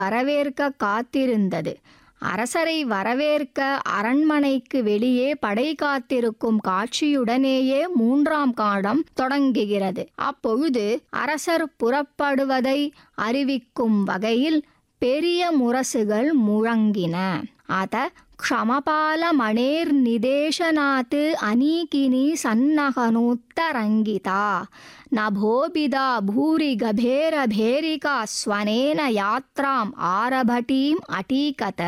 வரவேற்க காத்திருந்தது அரசரை வரவேற்க அரண்மனைக்கு வெளியே படை காத்திருக்கும் காட்சியுடனேயே மூன்றாம் காலம் தொடங்குகிறது அப்பொழுது அரசர் புறப்படுவதை அறிவிக்கும் வகையில் பெரிய முரசுகள் முழங்கின அத க்ஷமபாலமணேர் நிதேசனாத் அனீகினி சன்னகனோத்தரங்கிதா நபோபிதா பூரி கபேரபேரிகா ஸ்வனேன யாத்ராம் ஆரபடீம் அடீகத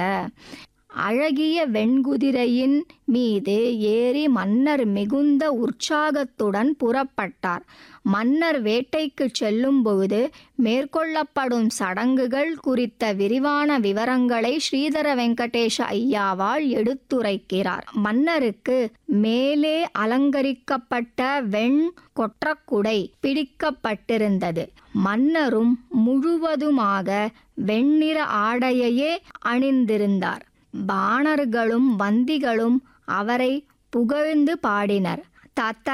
அழகிய வெண்குதிரையின் மீது ஏறி மன்னர் மிகுந்த உற்சாகத்துடன் புறப்பட்டார் மன்னர் வேட்டைக்கு செல்லும் பொழுது மேற்கொள்ளப்படும் சடங்குகள் குறித்த விரிவான விவரங்களை ஸ்ரீதர வெங்கடேஷ ஐயாவால் எடுத்துரைக்கிறார் மன்னருக்கு மேலே அலங்கரிக்கப்பட்ட வெண் கொற்றக்குடை பிடிக்கப்பட்டிருந்தது மன்னரும் முழுவதுமாக வெண்ணிற ஆடையையே அணிந்திருந்தார் பாணர்களும் வந்திகளும் அவரை புகழ்ந்து பாடினர் தத்த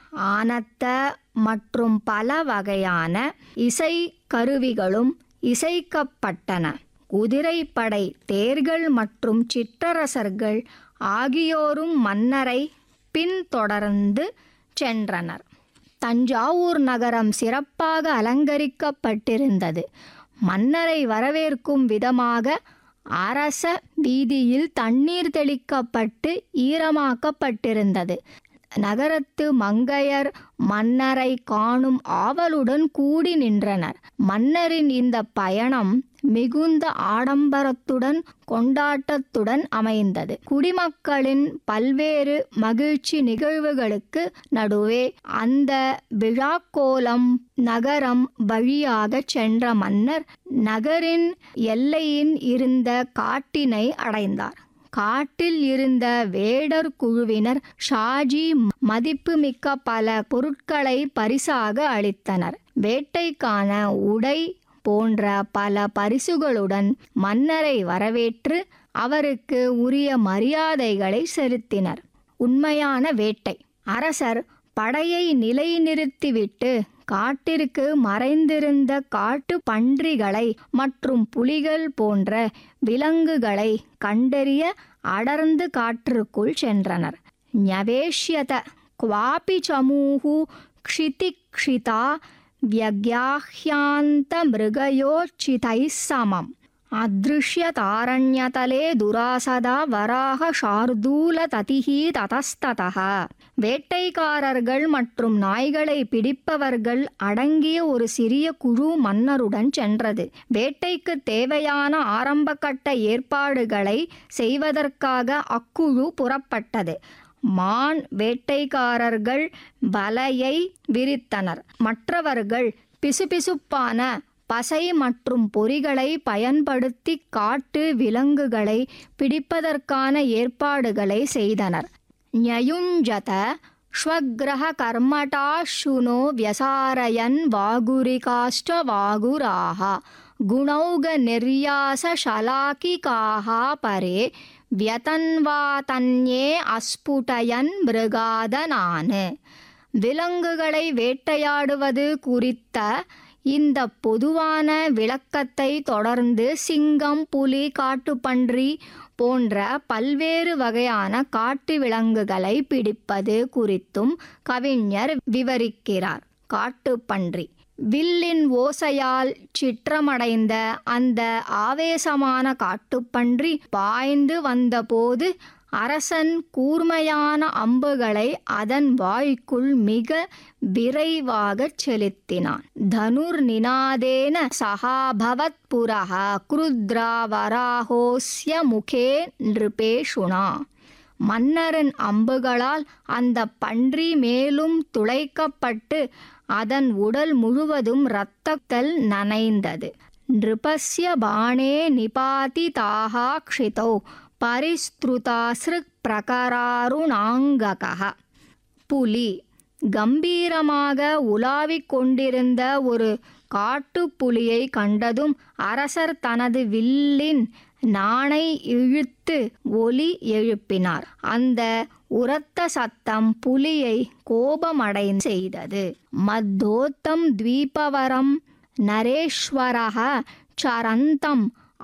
ஆனத்த மற்றும் பல வகையான இசை கருவிகளும் இசைக்கப்பட்டன குதிரைப்படை தேர்கள் மற்றும் சிற்றரசர்கள் ஆகியோரும் மன்னரை பின்தொடர்ந்து சென்றனர் தஞ்சாவூர் நகரம் சிறப்பாக அலங்கரிக்கப்பட்டிருந்தது மன்னரை வரவேற்கும் விதமாக அரச வீதியில் தண்ணீர் தெளிக்கப்பட்டு ஈரமாக்கப்பட்டிருந்தது நகரத்து மங்கையர் மன்னரை காணும் ஆவலுடன் கூடி நின்றனர் மன்னரின் இந்த பயணம் மிகுந்த ஆடம்பரத்துடன் கொண்டாட்டத்துடன் அமைந்தது குடிமக்களின் பல்வேறு மகிழ்ச்சி நிகழ்வுகளுக்கு நடுவே அந்த விழாக்கோலம் நகரம் வழியாக சென்ற மன்னர் நகரின் எல்லையின் இருந்த காட்டினை அடைந்தார் காட்டில் இருந்த வேடர் குழுவினர் ஷாஜி மதிப்புமிக்க பல பொருட்களை பரிசாக அளித்தனர் வேட்டைக்கான உடை போன்ற பல பரிசுகளுடன் மன்னரை வரவேற்று அவருக்கு உரிய மரியாதைகளை செலுத்தினர் உண்மையான வேட்டை அரசர் படையை நிலைநிறுத்திவிட்டு காட்டிற்கு மறைந்திருந்த காட்டு பன்றிகளை மற்றும் புலிகள் போன்ற விலங்குகளை கண்டறிய அடர்ந்து காற்றுக்குள் சென்றனர் ஞவேஷ்யத குவாபி சமூஹு க்ஷிதிக்ஷிதா व्यग्याह्यान्तमृगयोच्चितैः समम् अदृश्यतारण्यतले दुरासदा வராக ஷார்தூலததிः ததஸ்ததः வேட்டைக்காரர்கள் மற்றும் நாய்களை பிடிப்பவர்கள் அடங்கிய ஒரு சிறிய குழு மன்னருடன் சென்றது வேட்டைக்கு தேவையான ஆரம்பகட்ட ஏற்பாடுகளை செய்வதற்காக அக்குழு புறப்பட்டது மான் வேட்டைக்காரர்கள் வலையை விரித்தனர் மற்றவர்கள் பிசுபிசுப்பான பசை மற்றும் பொறிகளை பயன்படுத்தி காட்டு விலங்குகளை பிடிப்பதற்கான ஏற்பாடுகளை செய்தனர் ஞயுஞ்சத ஸ்வக்ரஹ கர்மடா சுனோ வியசாரயன் வாகுரிகாஷ்ட வாகுராக குணௌக நிர்யாச ஷலாகிகாக பரே வியதன்வாதன்யே அஸ்புடயன் மிருகாதனான் விலங்குகளை வேட்டையாடுவது குறித்த இந்த பொதுவான விளக்கத்தை தொடர்ந்து சிங்கம் புலி காட்டுப்பன்றி போன்ற பல்வேறு வகையான காட்டு விலங்குகளை பிடிப்பது குறித்தும் கவிஞர் விவரிக்கிறார் காட்டுப்பன்றி வில்லின் ஓசையால் சிற்றமடைந்த அந்த ஆவேசமான காட்டுப்பன்றி பாய்ந்து வந்தபோது அரசன் கூர்மையான அம்புகளை அதன் வாய்க்குள் மிக விரைவாகச் செலுத்தினான் தனுர் நினாதேன சகாபவத் புரஹ குருத்ரா வராஹோஸ்ய முகே நிருபேஷுனா மன்னரின் அம்புகளால் அந்த பன்றி மேலும் துளைக்கப்பட்டு அதன் உடல் முழுவதும் இரத்தத்தில் நனைந்தது நிருபஸ்ய பாணே நிபாதி தாகா க்ஷிதௌ பரிஸ்துதாசிருக் பிரகராருணாங்கக புலி கம்பீரமாக உலாவிக் கொண்டிருந்த ஒரு காட்டுப்புலியை கண்டதும் அரசர் தனது வில்லின் நாணை இழுத்து ஒலி எழுப்பினார் அந்த உரத்த சத்தம் புலியை கோபமடை செய்தது மத்தோத்தம் தீபவரம் நரேஸ்வரக சரந்தம்